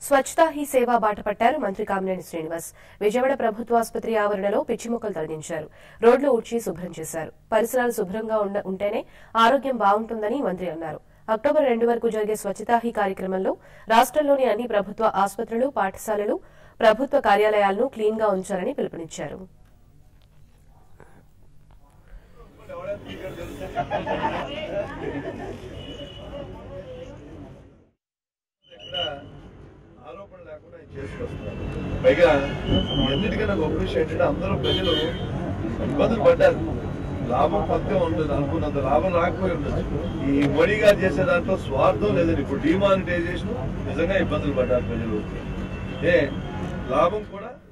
స్వచ్ఛతా he సేవ బాట పట్టారు మంత్రి కామినేని శ్రీనివాస్ విజయవాడ ప్రభుత్వ ఆసుపత్రి ఆవరణలో పిచ్చి మొక్కలు తొలగించారు రోడ్లు ఊడ్చి శుభ్రం చేశారు పరిసరాలు శుభ్రంగా ఉండ- ఉంటేనే ఆరోగ్యం బాగుంటుందని మంత్రి అన్నారు అక్టోబర్ రెండు వరకు జరిగే స్వచ్ఛతా హీ కార్యక్రమంలో రాష్ట్రంలోని అన్ని ప్రభుత్వ ఆసుపత్రులు పాఠశాలలు ప్రభుత్వ కార్యాలయాలను క్లీన్ గా ఉంచాలని పిలుపునిచ్చారు ఇక్కడ ఆరోపణ లేకుండా ఆయన చేసుకొస్తున్నారు పైగా ఎన్నిటికైనా గొప్ప విషయం ఏంటంటే అందరూ ప్రజలు ఇబ్బందులు పడ్డారు లాభం పథకం ఉంటుంది అనుకున్నంత లాభం రాకపోయి ఉండొచ్చు ఈ మడిగా చేసే దాంట్లో స్వార్థం లేదండి ఇప్పుడు డిమానిటైజేషన్ నిజంగా ఇబ్బందులు పడ్డారు ప్రజలు ఏ లాభం కూడా